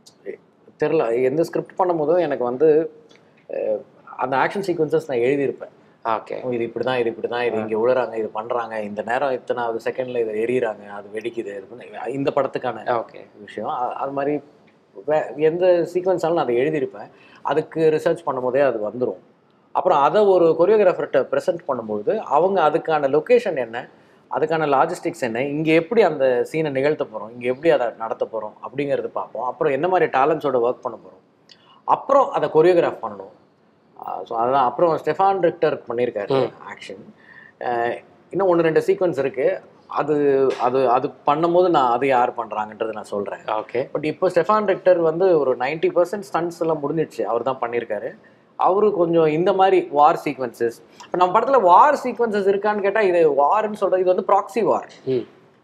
தெரில எந்த ஸ்கிரிப்ட் பண்ணும்போதும் எனக்கு வந்து அஹ், அந்த ஆக்ஷன் சீக்வன்சஸ் நான் எழுதியிருப்பேன் ஓகே ஓ, இது இப்படி தான் இது இப்படி தான் இது இங்கே விழுறாங்க இது பண்ணுறாங்க இந்த நேரம் இத்தனாவது செகண்டில் இதை எரியிறாங்க அது வெடிக்குது இது பண்ணு- இந்த படத்துக்கான ஓகே விஷயம் அ- அது மாதிரி வே- எந்த சீக்வன்ஸாலும் நான் அதை எழுதியிருப்பேன் அதுக்கு ரிசர்ச் பண்ணும்போதே அது வந்துடும் அப்புறம் அதை ஒரு கொரியோகிராஃபர்கிட்ட ப்ரெசென்ட் பண்ணும்போது அவங்க அதுக்கான லொக்கேஷன் என்ன அதுக்கான லாஜிஸ்டிக்ஸ் என்ன இங்கே எப்படி அந்த சீனை நிகழ்த்த போகிறோம் இங்கே எப்படி அதை நடத்த போகிறோம் அப்படிங்கிறது பார்ப்போம் அப்புறம் என்ன மாதிரி டேலண்ட்ஸோட ஒர்க் பண்ண போகிறோம் அப்புறம் அதை கொரியோகிராஃப் பண்ணணும் ஸோ அதுதான் அப்புறம் ஸ்டெஃபான் ரிக்டர் பண்ணியிருக்காரு ஆக்ஷன் இன்னும் ஒன்று ரெண்டு சீக்வன்ஸ் இருக்குது அது அது அது பண்ணும்போது நான் அது யார் பண்ணுறாங்கன்றது நான் சொல்கிறேன் ஓகே பட் இப்போ ஸ்டெஃபான் ரெக்டர் வந்து ஒரு 90% பர்சன்ட் ஸ்டன்ஸ் எல்லாம் முடிஞ்சிடுச்சு அவர் தான் பண்ணியிருக்காரு அவரு கொஞ்சம் இந்த மாதிரி வார் சீக்வன்சஸ் இப்போ நம்ம படத்தில் வார் சீக்வன்சஸ் இருக்கான்னு கேட்டால் இது வார்னு சொல்கிறது இது வந்து ப்ராக்ஸி வார் ம்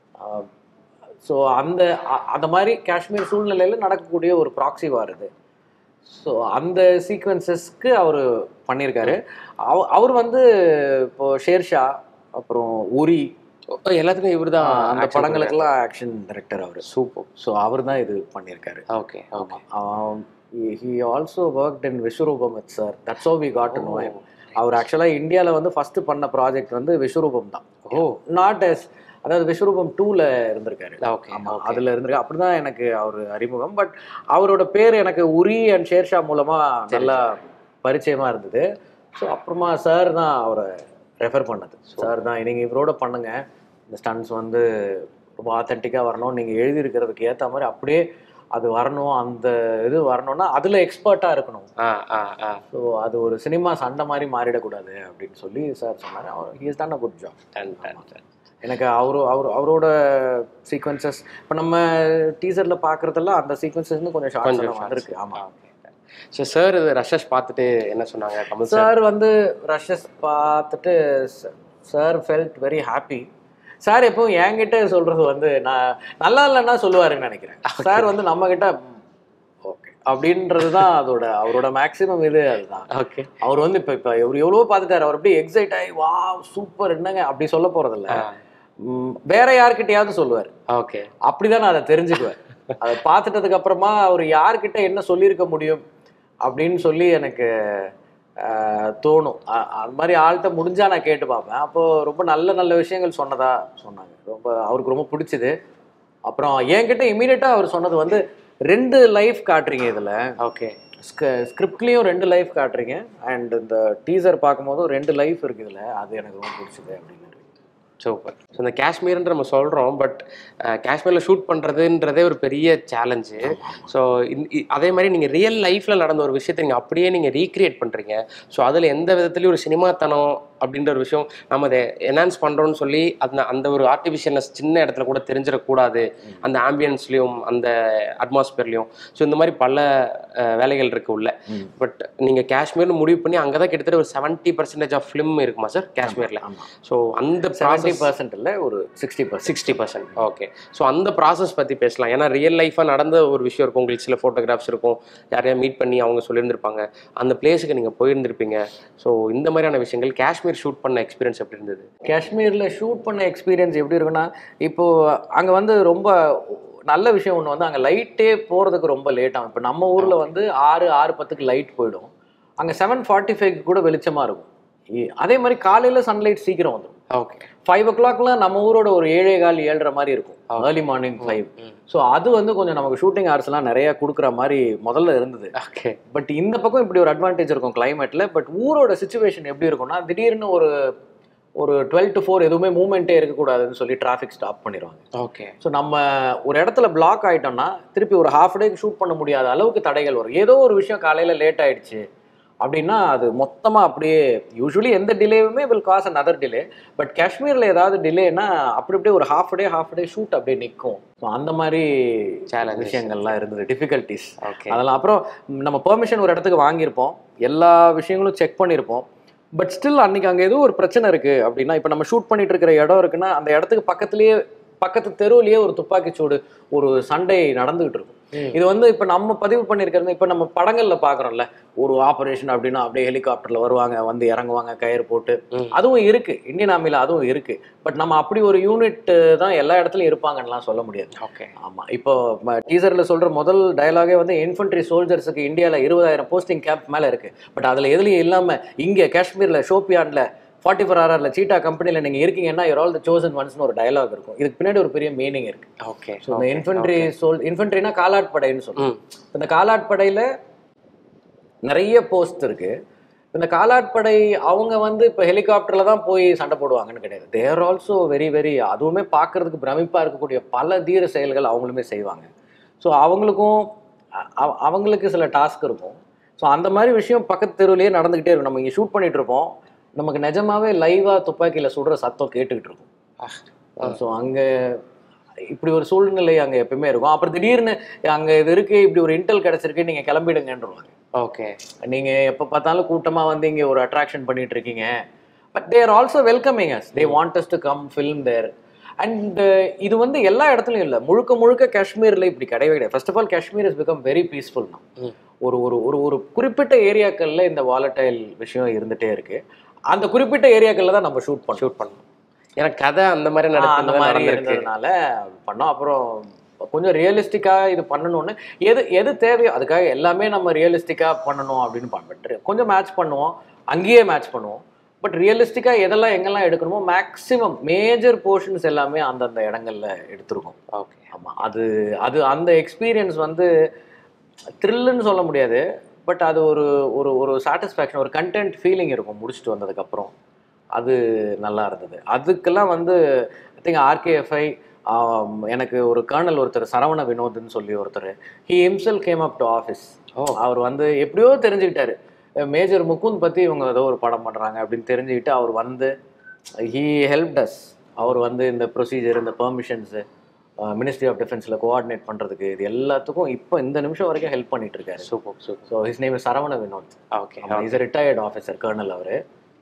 ஸோ அந்த அ- அந்த மாதிரி காஷ்மீர் சூழ்நிலையில் நடக்கக்கூடிய ஒரு ப்ராக்ஸி வார் இது ஸோ அந்த சீக்வன்சஸ்க்கு அவர் பண்ணியிருக்காரு அவ- அவர் வந்து இப்போ ஷேர்ஷா அப்புறம் உரி எல்லாத்துக்கும் இவர் தான் அந்த படங்களுக்கெல்லாம் ஆக்ஷன் டைரக்டர் அவர் சூப்பர் ஸோ அவர் தான் இது பண்ணியிருக்காரு okay okay he also work in Vishwaroopam with sir that's oh we got no அவர் ஆக்சுவலாக இந்தியாவில் வந்து ஃபர்ஸ்ட் பண்ண ப்ராஜெக்ட் வந்து விஸ்வரூபம் தான் ஓ நாட் எஸ் அதாவது விஸ்வரூபம் டூவில் இருந்திருக்காரு ஓகே ஆமாம் அதில் இருந்திருக்கு அப்படிதான் எனக்கு அவர் அறிமுகம் பட் அவரோட பேர் எனக்கு உரி அண்ட் ஷேர்ஷா மூலமாக நல்லா பரிச்சயமாக இருந்தது ஸோ அப்புறமா சார் தான் அவரை ரெஃபர் பண்ணது சார் தான் நீங்கள் இவரோட பண்ணுங்க இந்த ஸ்டன்ஸ் வந்து ரொம்ப ஆத்தென்டிக்காக வரணும் நீங்கள் எழுதியிருக்கிறதுக்கு ஏற்ற மாதிரி அப்படியே அது வரணும் அந்த இது வரணும்னா அதில் எக்ஸ்பர்ட்டாக இருக்கணும் ஆ ஆ ஆ ஸோ அது ஒரு சினிமா சண்டை மாதிரி மாறிடக்கூடாது அப்படின்னு சொல்லி சார் சொன்னார் அவர் ஹி இஸ் தான் a good job done done done எனக்கு அவரு அவர் அவரோட சீக்வன்சஸ் இப்போ நம்ம டீசரில் பார்க்குறதெல்லாம் அந்த சீக்வன்சஸ் கொஞ்சம் கொஞ்சம் ஷார்ட்ஸ் வந்திருக்கு ஆமாம் ஸோ சார் இது ரஷஸ் பார்த்துட்டு என்ன சொன்னாங்க கமல் சார் சார் வந்து ரஷஸ் பார்த்துட்டு sir felt very happy sir எப்பவும் என்கிட்ட சொல்றது வந்து நான் நல்லா இல்லைன்னா சொல்லுவாருன்னு நினைக்கிறேன் சார் வந்து நம்ம கிட்ட அப்படின்றது தான் அதோட அவரோட மேக்ஸிமம் இது அதுதான் ஓகே அவர் வந்து இப்போ இப்போ இவர் எவ்வளோ பார்த்துட்டாரு அவர் அப்படியே எக்ஸைட் ஆகி வா சூப்பர் என்னங்க அப்படி சொல்ல போறதில்ல ம், வேற யார்கிட்டயாவது சொல்லுவார் ஓகே அப்படிதான் நான் அதை தெரிஞ்சுக்குவேன் அதை பார்த்துட்டதுக்கு அப்புறமா அவர் யார்கிட்ட என்ன சொல்லியிருக்க முடியும் அப்படின்னு சொல்லி எனக்கு ஆஹ், தோணும் அ- அது மாதிரி ஆள்கிட்ட முடிஞ்சா நான் கேட்டு பார்ப்பேன் அப்போ ரொம்ப நல்ல நல்ல விஷயங்கள் சொன்னதா சொன்னாங்க ரொம்ப அவருக்கு ரொம்ப பிடிச்சது அப்புறம் என்கிட்ட இமீடியட்டாக அவர் சொன்னது வந்து ரெண்டு லைஃப் காட்டுறீங்க இதில் ஓகே ஸ்கிரிப்ட்லேயும் ரெண்டு லைஃப் காட்டுறீங்க அண்ட் இந்த டீசர் பார்க்கும்போதும் ரெண்டு லைஃப் இருக்குது இதில் அது எனக்கு ரொம்ப பிடிச்சது அப்படின்னு சூப்பர் ஸோ இந்த காஷ்மீர்ன்ற நம்ம சொல்கிறோம் பட் காஷ்மீரில் ஷூட் பண்ணுறதுன்றதே ஒரு பெரிய சேலஞ்சு ஸோ அதே மாதிரி நீங்கள் ரியல் லைஃப்பில் நடந்த ஒரு விஷயத்தை நீங்கள் அப்படியே நீங்கள் ரீக்ரியேட் பண்ணுறீங்க ஸோ அதில் எந்த விதத்துலையும் ஒரு சினிமாத்தனம் அப்படின்ற ஒரு விஷயம் நம்ம அதை என்ஹான்ஸ் பண்ணுறோம்னு சொல்லி அந்த அந்த ஒரு ஆர்டிஃபிஷியல்னஸ் சின்ன இடத்துல கூட தெரிஞ்சிடக்கூடாது அந்த ஆம்பியன்ஸ்லேயும் அந்த அட்மாஸ்பியர்லேயும் ஸோ இந்த மாதிரி பல அஹ், வேலைகள் இருக்கு உள்ள ம். பட் நீங்கள் காஷ்மீர்னு முடிவு பண்ணி அங்கே தான் கிட்டத்தட்ட ஒரு செவன்ட்டி பர்சன்டேஜ் ஆஃப் ஃபிலிம் இருக்குமா சார் காஷ்மீரில் ஆமாம் ஸோ அந்த செவன்ட்டி ப்ராசஸ் பர்சன்ட் இல்லை ஒரு sixty percent sixty percent okay so அந்த ப்ராசஸ் பற்றி பேசலாம் ஏன்னா ரியல் லைஃபாக நடந்த ஒரு விஷயம் இருக்கும் உங்களுக்கு சில ஃபோட்டோகிராஃப்ஸ் இருக்கும் யாரையா மீட் பண்ணி அவங்க சொல்லியிருந்திருப்பாங்க அந்த பிளேஸுக்கு நீங்கள் போயிருந்திருப்பீங்க ஸோ இந்த மாதிரியான விஷயங்கள் காஷ்மீர் ஷூட் பண்ண எக்ஸ்பீரியன்ஸ் எப்படி இருந்தது காஷ்மீரில் ஷூட் பண்ண எக்ஸ்பீரியன்ஸ் எப்படி இருக்குன்னா இப்போ அங்கே வந்து ரொம்ப நல்ல விஷயம் ஒன்று வந்து அங்கே லைட்டே போகிறதுக்கு ரொம்ப லேட் ஆகும் இப்போ நம்ம ஊரில் வந்து ஆறு ஆறு பத்துக்கு லைட் போயிடும் அங்கே செவன் ஃபார்ட்டி ஃபைவ் கூட வெளிச்சமாக இருக்கும் இ- அதே மாதிரி காலையில் சன்லைட் சீக்கிரம் வந்துடும் ஓகே ஃபைவ் ஓ கிளாக்லாம் நம்ம ஊரோட ஒரு ஏழே கால் ஏழரை மாதிரி இருக்கும் ஏர்லி மார்னிங் ஃபைவ் ஸோ அது வந்து கொஞ்சம் நமக்கு ஷூட்டிங் ஹவர்ஸ்லாம் நிறைய கொடுக்குற மாதிரி முதல்ல இருந்தது ஓகே பட் இந்த பக்கம் இப்படி ஒரு அட்வான்டேஜ் இருக்கும் கிளைமேட்ல பட் ஊரோட சுச்சுவேஷன் எப்படி இருக்கும்னா திடீர்னு ஒரு ஒரு டுவெல் டு ஃபோர் எதுவுமே மூவ்மெண்ட்டே இருக்கக்கூடாதுன்னு சொல்லி டிராஃபிக் ஸ்டாப் பண்ணிடுவாங்க ஓகே ஸோ நம்ம ஒரு இடத்துல பிளாக் ஆயிட்டோம்னா திருப்பி ஒரு ஹாஃப் டேக்கு ஷூட் பண்ண முடியாத அளவுக்கு தடைகள் வரும் ஏதோ ஒரு விஷயம் காலையில் லேட் ஆயிடுச்சு அப்படின்னா அது மொத்தமாக அப்படியே யூஸ்வலி எந்த டிலேவுமே will cause another delay but காஷ்மீரில் ஏதாவது டிலேனா அப்படி அப்படியே ஒரு half day half day shoot அப்படியே நிற்கும் ஸோ அந்த மாதிரி Challenges. விஷயங்கள்லாம் இருந்தது டிஃபிகல்ட்டிஸ் ஓகே அதெல்லாம் அப்புறம் நம்ம பெர்மிஷன் ஒரு இடத்துக்கு வாங்கியிருப்போம் எல்லா விஷயங்களும் செக் பண்ணியிருப்போம் பட் ஸ்டில் அன்னைக்கு அங்கே ஏதோ ஒரு பிரச்சனை இருக்கு அப்படின்னா இப்போ நம்ம ஷூட் பண்ணிட்டு இருக்கிற இடம் இருக்குன்னா அந்த இடத்துக்கு பக்கத்துலேயே பக்கத்து தெருவுலயே ஒரு துப்பாக்கிச் சூடு ஒரு சண்டை நடந்துகிட்டு இருக்கும் இது வந்து இப்போ நம்ம பதிவு பண்ணியிருக்கிறது இப்போ நம்ம படங்கள்ல பார்க்குறோம்ல ஒரு ஆபரேஷன் அப்படின்னா அப்படியே ஹெலிகாப்டர்ல வருவாங்க வந்து இறங்குவாங்க கயிறு போட்டு ம். அதுவும் இருக்கு இந்தியன் ஆர்மியில் அதுவும் இருக்கு பட் நம்ம அப்படி ஒரு யூனிட் தான் எல்லா இடத்துலயும் இருப்பாங்கன்னுலாம் சொல்ல முடியாது ஓகே ஆமா இப்போ டீசர்ல சொல்ற முதல் டயலாகே வந்து இன்ஃபென்ட்ரி சோல்ஜர்ஸுக்கு இந்தியால இருபதாயிரம் போஸ்டிங் கேம்ப் மேல இருக்கு பட் அதுல எதுலயும் இல்லாம இங்க காஷ்மீர்ல ஷோபியான்ல ஃபார்ட்டி ஃபோர் ஆர்ஆர்ல சீட்டா கம்பெனில நீங்க இருக்கீங்கன்னா யூர் ஆல் த சோசன் ஒன்ஸ்னு ஒரு டயலாக் இருக்கும் இதுக்கு பின்னாடி ஒரு பெரிய மீனிங் இருக்கு ஓகே ஸோ இந்த இன்ஃபென்ட்ரி சோல் இன்ஃபென்ட்ரினா காலாட்படைன்னு சொல்லுவோம் ம் இந்த காலாட்படையில நிறைய போஸ்ட் இருக்கு இந்த காலாட்படை அவங்க வந்து இப்போ ஹெலிகாப்டர்ல தான் போய் சண்டை போடுவாங்கன்னு கிடையாது தேர் ஆல்சோ வெரி வெரி அதுவுமே பார்க்கறதுக்கு பிரமிப்பா இருக்கக்கூடிய பல தீர செயல்கள் அவங்களுமே செய்வாங்க ஸோ அவங்களுக்கும் அ- அவ- அவங்களுக்கு சில டாஸ்க் இருக்கும் ஸோ அந்த மாதிரி விஷயம் பக்கத்து தெருவுலயே நடந்துகிட்டே இருக்கும் நம்ம இங்கே ஷூட் பண்ணிட்டு இருப்போம் நமக்கு நிஜமாவே லைவா துப்பாக்கியில சுடுற சத்தம் கேட்டுக்கிட்டு இருக்கும் ஸோ அங்க இப்படி ஒரு சூழ்நிலை அங்க எப்பயுமே இருக்கும் அப்புறம் திடீர்னு அங்க இது இருக்கு இப்படி ஒரு இன்டெல் கிடைச்சிருக்கு நீங்க கிளம்பிடுங்கன்றவாங்க ஓகே நீங்க எப்ப பார்த்தாலும் கூட்டமா வந்து இங்க ஒரு அட்ராக்ஷன் பண்ணிட்டு இருக்கீங்க but there also welcoming as they want us to come film there and இது வந்து எல்லா இடத்துலயும் இல்லை முழுக்க முழுக்க காஷ்மீர்ல இப்படி கிடையவே கிடையாது first of all Kashmir is become very peaceful ம். ஒரு ஒரு ஒரு ஒரு குறிப்பிட்ட ஏரியாக்கள்ல இந்த வாலட்டைல் விஷயம் இருந்துட்டே இருக்கு அந்த குறிப்பிட்ட ஏரியாக்கள்ல தான் நம்ம ஷூட் பண்ணோம் ஷூட் பண்ணணும் ஏன்னா கதை அந்த மாதிரி ஆ, அந்த நடந்து மாதிரி நடந்திருக்கு இருந்ததுனால பண்ணோம் அப்புறம் கொஞ்சம் ரியலிஸ்டிக்கா இது பண்ணணும்னு எது எது தேவையோ அதுக்காக எல்லாமே நம்ம ரியலிஸ்டிக்கா பண்ணணும் அப்படின்னு பண்ண கொஞ்சம் மேட்ச் பண்ணுவோம் அங்கேயே மேட்ச் பண்ணுவோம் பட் ரியலிஸ்டிக்கா எதெல்லாம் எங்கெல்லாம் எடுக்கணுமோ மேக்ஸிமம் மேஜர் போர்ஷன்ஸ் எல்லாமே அந்தந்த இடங்கள்ல எடுத்திருக்கோம் ஓகே ஆமா அது அது அந்த எக்ஸ்பீரியன்ஸ் வந்து த்ரில்லுன்னு சொல்ல முடியாது பட் அது ஒரு ஒரு ஒரு சாட்டிஸ்ஃபேக்ஷன் ஒரு கண்டென்ட் ஃபீலிங் இருக்கும் முடிச்சுட்டு வந்ததுக்கப்புறம் அது நல்லா இருந்தது அதுக்கெல்லாம் வந்து ஐ திங்க் ஆர்கேஎஃப்ஐ எனக்கு ஒரு கர்னல் ஒருத்தர் சரவண வினோத்னு சொல்லி ஒருத்தர் he himself came up to office oh அவர் வந்து எப்படியோ தெரிஞ்சுக்கிட்டாரு மேஜர் முகுந்த் பற்றி இவங்க ஏதோ ஒரு படம் பண்ணுறாங்க அப்படின்னு தெரிஞ்சுக்கிட்டு அவர் வந்து ஹீ ஹெல்ப் அஸ் அவர் வந்து இந்த ப்ரொசீஜர் இந்த பெர்மிஷன்ஸு மினிஸ்ட்ரி ஆஃப் டிஃபென்ஸில் கோஆர்டினேட் பண்ணுறதுக்கு இது எல்லாத்துக்கும் இப்போ இந்த நிமிஷம் வரைக்கும் ஹெல்ப் பண்ணிட்டு இருக்காரு super super so his name Saravana Vinod okay is retired officer colonel அவர்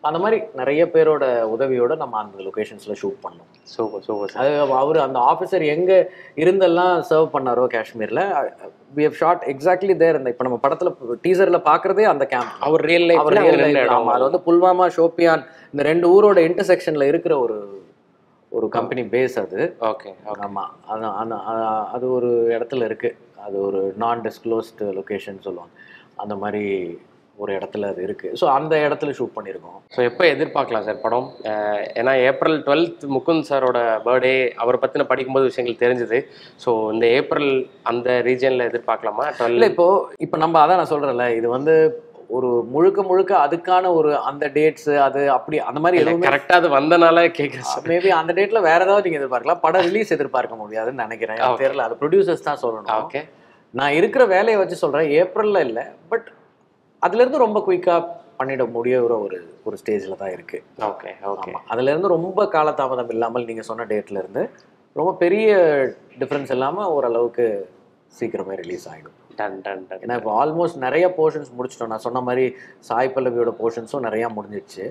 அந்த மாதிரி நிறைய பேரோட உதவியோட நம்ம அந்த லொகேஷன்ஸ்ல ஷூட் பண்ணோம் சூப்பர் சூப்பர் சார் அது அவர் அந்த ஆஃபீஸர் எங்க இருந்தெல்லாம் சர்வ் பண்ணாரோ காஷ்மீர்ல we have shot exactly there இந்த இப்போ நம்ம படத்துல டீசர்ல பாக்குறதே அந்த கேம்ப் அவர் ரியல் அவர் லைஃப் real life ஆமா, அது வந்து புல்வாமா ஷோப்பியான் இந்த ரெண்டு ஊரோட இன்டர்செக்ஷன்ல இருக்கிற ஒரு ஒரு கம்பெனி பேஸ் அது ஓகே ஆமா அது அந்த- அ- அது ஒரு இடத்துல இருக்கு அது ஒரு நான் டிஸ்க்ளோஸ்டு லொகேஷன் சொல்லுவாங்க அந்த மாதிரி ஒரு இடத்துல அது இருக்கு ஸோ அந்த இடத்துல ஷூட் பண்ணியிருக்கோம் ஸோ எப்போ எதிர்பார்க்கலாம் சார் படம் அஹ் ஏன்னா ஏப்ரல் டுவெல்த் முகுந்த் சாரோட பர்த்டே அவரை பற்றின படிக்கும்போது விஷயங்கள் தெரிஞ்சுது ஸோ இந்த ஏப்ரல் அந்த ரீஜனில் எதிர்பார்க்கலாமா இல்ல டுவெல் இப்போ இப்போ நம்ம அதான் நான் சொல்றேன்ல இது வந்து ஒரு முழுக்க முழுக்க அதுக்கான ஒரு அந்த டேட்ஸ் அது அப்படி அந்த மாதிரி எதுவுமே கரெக்டாக அது வந்தனால கேட்குறேன் சார் மேபி அந்த டேட்ல வேற ஏதாவது நீங்க எதிர்பார்க்கலாம் படம் ரிலீஸ் எதிர்பார்க்க முடியாதுன்னு நினைக்கிறேன் எனக்கு Okay. தெரியல அது ப்ரொடியூசர்ஸ் தான் சொல்லணும் ஓகே நான் இருக்கிற வேலையை வச்சு சொல்றேன் ஏப்ரல்ல இல்ல பட் அதுல இருந்து ரொம்ப குயிக்கா பண்ணிட முடியுற ஒரு ஒரு ஸ்டேஜ்ல தான் இருக்கு ஓகே ஓகே ஆமா அதுல இருந்து ரொம்ப காலதாமதம் இல்லாமல் நீங்க சொன்ன டேட்ல இருந்து ரொம்ப பெரிய டிஃபரன்ஸ் இல்லாம ஓரளவுக்கு சீக்கிரமே ரிலீஸ் ஆகிடும் டன் டன் டன் ஏன்னா இப்போ ஆல்மோஸ்ட் நிறைய போர்ஷன்ஸ் முடிச்சிட்டோம் நான் சொன்ன மாதிரி சாய் பல்லவியோட போர்ஷன்ஸும் நிறையா முடிஞ்சிடுச்சு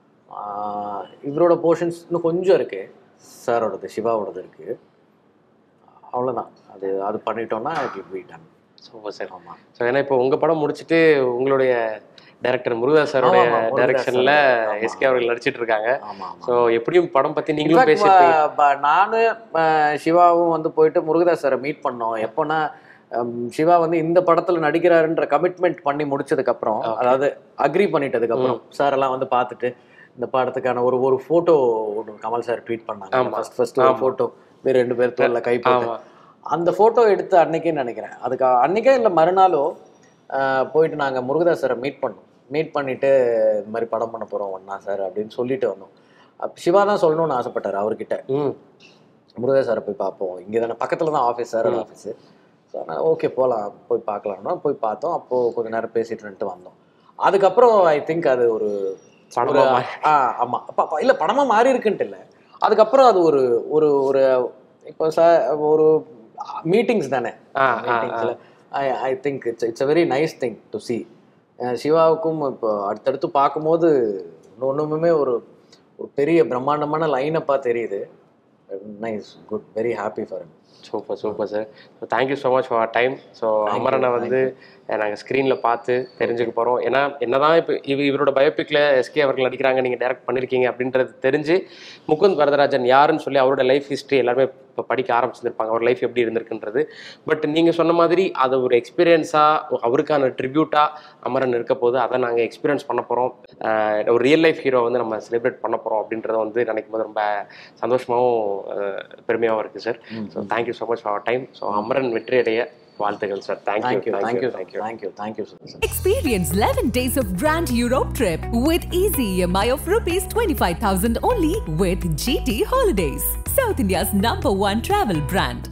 ஆஹ் இவரோட போர்ஷன்ஸ் இன்னும் கொஞ்சம் இருக்கு சாரோடது சிவாவோடது இருக்கு அவ்வளோதான் அது அது பண்ணிட்டோம்னா it be done super sir ஆமாம் ஸோ ஏன்னா இப்போ உங்கள் படம் முடிச்சுட்டு உங்களுடைய டைரக்டர் முருகதாஸ் சாரோடைய ஆமா, ஆமா, முருகதாஸ் டைரக்ஷனில் சார். ஆமா. எஸ்கே அவர்கள் நடிச்சிட்டு இருக்காங்க ஆமாம் ஸோ எப்படியும் படம் பற்றி நீங்களும் பேசியிருப்பீங்க நானு அஹ், சிவாவும் வந்து போயிட்டு முருகதாஸ் சாரை மீட் பண்ணோம் எப்போனா ஹம், சிவா வந்து இந்த படத்துல நடிக்கிறாருன்ற கமிட்மெண்ட் பண்ணி முடிச்சதுக்கு அப்புறம் Okay. அதாவது அக்ரி பண்ணிட்டதுக்கு அப்புறம் சார் எல்லாம் வந்து பார்த்துட்டு இந்த படத்துக்கான ஒரு ஒரு போட்டோ ஒன்று கமல் சார் ட்வீட் பண்ணாங்க ஆமா. ஃபர்ஸ்ட் ஃபர்ஸ்ட் ஒரு ஆமா. போட்டோ வேற ரெண்டு பேர் தோல்ல கை போட்டு ஆமாம் அந்த போட்டோ எடுத்து அன்னைக்கே நினைக்கிறேன் அதுக்கு அன்னைக்கே இல்லை மறுநாளோ அஹ், போயிட்டு நாங்க முருகதாஸ் சாரை மீட் பண்ணோம் மீட் பண்ணிட்டு இந்த மாதிரி படம் பண்ண போறோம் ஒண்ணா சார் அப்படின்னு சொல்லிட்டு வந்தோம் அப்ப சிவா தான் சொல்லணும்னு ஆசைப்பட்டாரு அவர்கிட்ட ம் முருகா சாரை போய் பார்ப்போம் இங்கே தானே பக்கத்தில் தான் ஆஃபீஸ் சாரோட ஆஃபீஸு ஸோ அதனால் ஓகே போகலாம் போய் பார்க்கலாம்னா போய் பார்த்தோம் அப்போது கொஞ்ச நேரம் பேசிட்டு இருந்துட்டு வந்தோம் அதுக்கப்புறம் ஐ திங்க் அது ஒரு படமா ஒரு- மாறி- ஆ ஆமாம் அப்போ இல்லை படமாக மாறி இருக்குன்ட்டு இல்லை அதுக்கப்புறம் அது ஒரு ஒரு ஒரு இப்போ சார் ஒரு மீட்டிங்ஸ் தானே ஆ ஆ ஆ. மீட்டிங்ஸில் I I think it's it's a very nice thing to see சிவாவுக்கும் இப்போ அடுத்தடுத்து பார்க்கும்போது ஒன்றுமே ஒரு ஒரு பெரிய பிரம்மாண்டமான லைனப்பாக தெரியுது nice good very happy for super super sir so thank you so much for time so அமரனை வந்து நாங்கள் ஸ்க்ரீனில் பார்த்து தெரிஞ்சுக்க போகிறோம் ஏன்னா என்னதான் இப்போ இவ இவரோட பயோபிக்கில் எஸ்கே அவர்கள் நடிக்கிறாங்க நீங்கள் டைரக்ட் பண்ணியிருக்கீங்க அப்படின்றது தெரிஞ்சு முகுந்த் வரதராஜன் யாருன்னு சொல்லி அவரோட லைஃப் ஹிஸ்ட்ரி எல்லாருமே இப்போ படிக்க ஆரம்பிச்சிருப்பாங்க அவர் லைஃப் எப்படி இருந்திருக்குன்றது பட் நீங்கள் சொன்ன மாதிரி அதை ஒரு எக்ஸ்பீரியன்ஸாக அவருக்கான ட்ரிபியூட்டாக அமரன் இருக்க போது அதை நாங்கள் எக்ஸ்பீரியன்ஸ் பண்ண போகிறோம் ஒரு ரியல் லைஃப் ஹீரோ வந்து நம்ம செலிப்ரேட் பண்ண போகிறோம் அப்படின்றத வந்து நினைக்கும் போது ரொம்ப சந்தோஷமாகவும் அஹ், பெருமையாகவும் இருக்குது sir so thank you so much for time so Amaran வெற்றியடைய வாழ்த்துக்கள் sir thank you thank you thank you thank you thank you thank you sir Experience 11 days of Grand Europe trip with easy EMI of rupees 25,000 only with GT Holidays, South India's number one travel brand.